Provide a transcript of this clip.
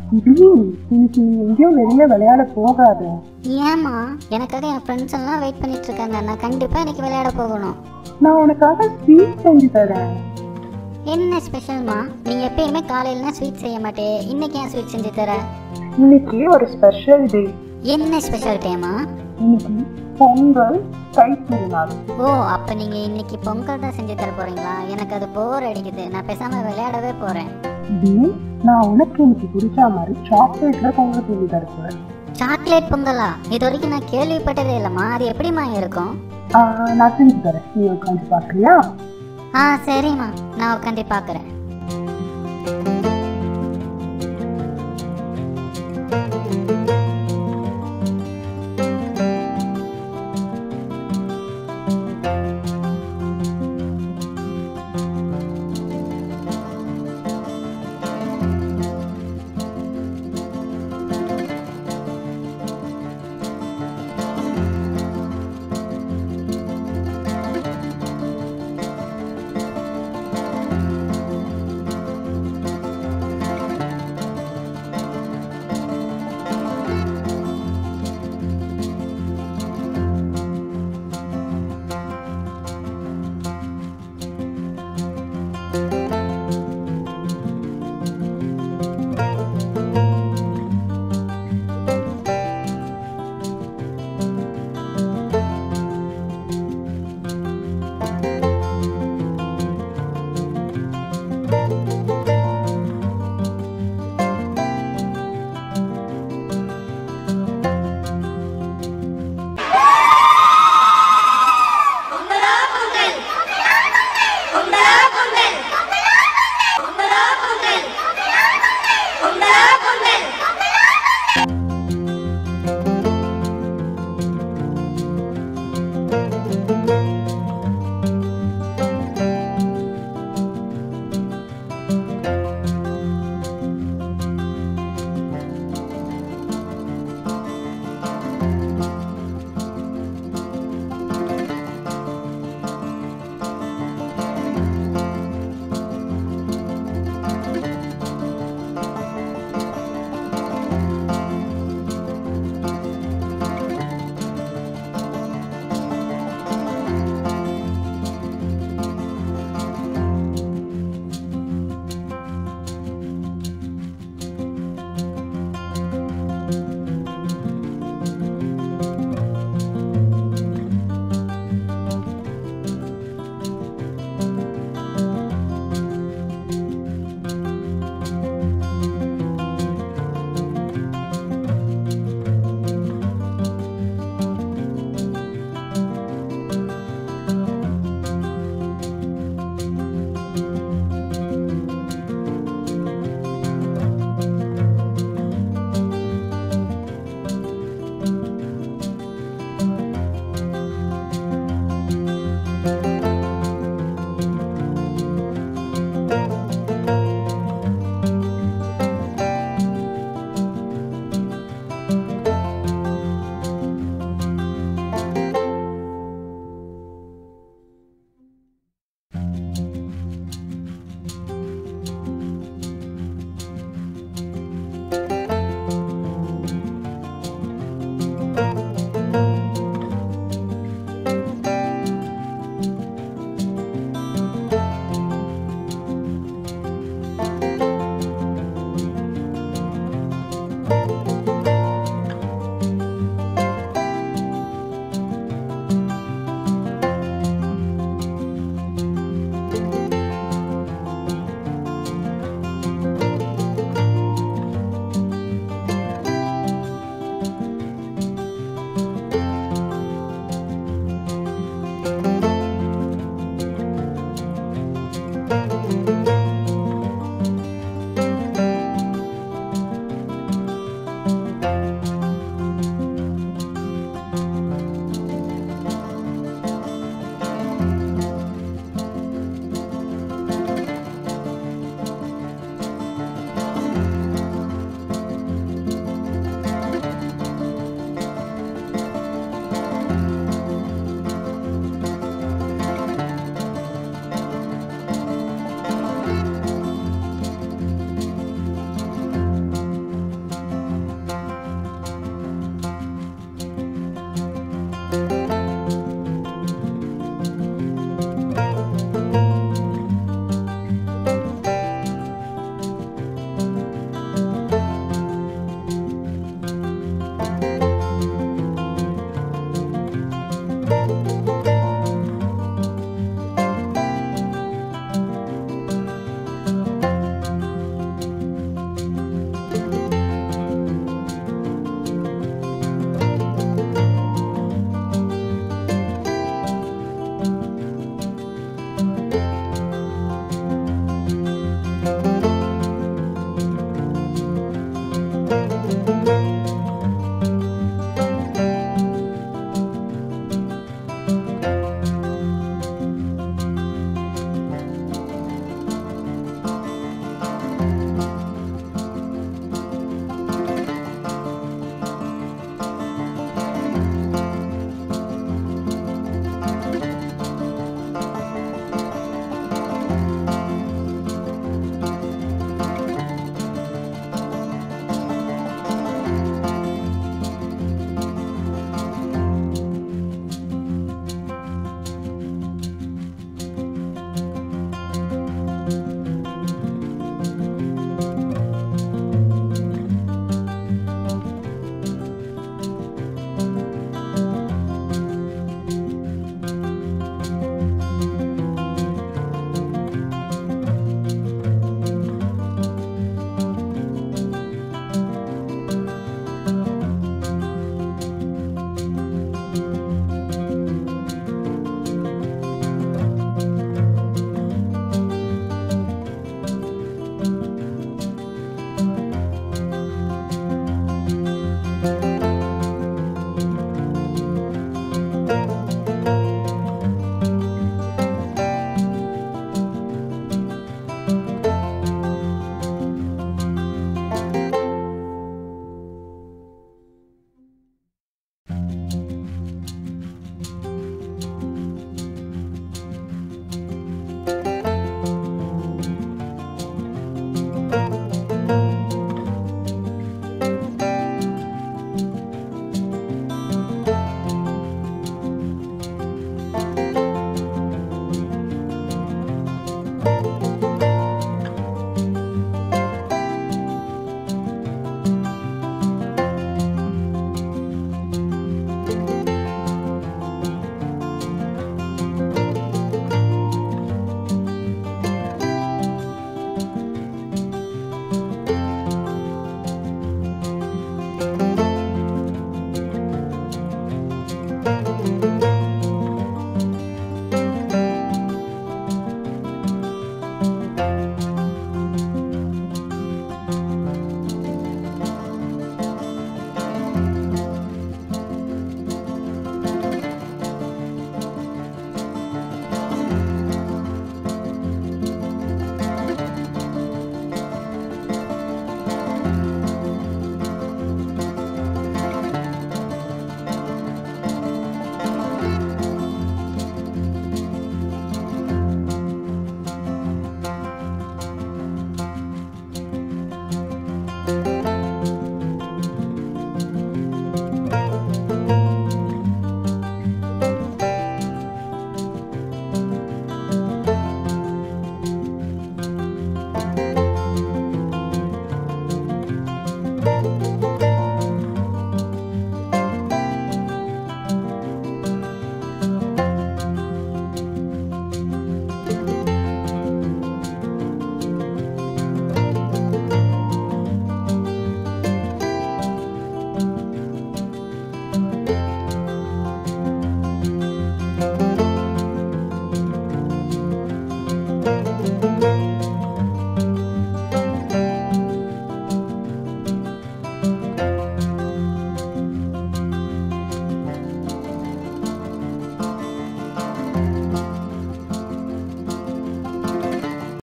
இது இன்னைக்கு நீ எங்கேயும் வெளியில விளையாட போகாத ஏம்மா எனக்காக என் ஃப்ரெண்ட்ஸ் எல்லாம் வெயிட் பண்ணிட்டு இருக்காங்க நான் கண்டிப்பாக இன்னைக்கு விளையாட போகணும் நான் உனக்காக ஸ்வீட் செஞ்சு தரேன் என்ன ஸ்பெஷல்மா நீங்கள் எப்பயுமே காலையிலனா ஸ்வீட் செய்ய மாட்டே இன்னைக்கு ஏன் ஸ்வீட் செஞ்சு தர இன்னைக்கு ஒரு ஸ்பெஷல் டே என்ன ஸ்பெஷல் டேமா இன்னைக்கு பொங்கல் தை திருநாள் ஓ அப்போ நீங்கள் இன்னைக்கு பொங்கல் தான் செஞ்சு தர போறீங்களா எனக்கு அது போர் அடிக்குது நான் பேசாமல் விளையாடவே போகிறேன் டி நான் உனக்கு இன்னைக்கு பிடிச்ச மாதிரி சாக்லேட்ல பொங்கல் செஞ்சு தருவேன் சாக்லேட் பொங்கலா இது வரைக்கும் நான் கேள்விப்பட்டதே இல்லைம்மா அது எப்படிம்மா இருக்கும் நான் செஞ்சு தரேன் நீ உட்காந்து பார்க்கறியா ஆ சரிம்மா நான் உட்காந்து பார்க்குறேன்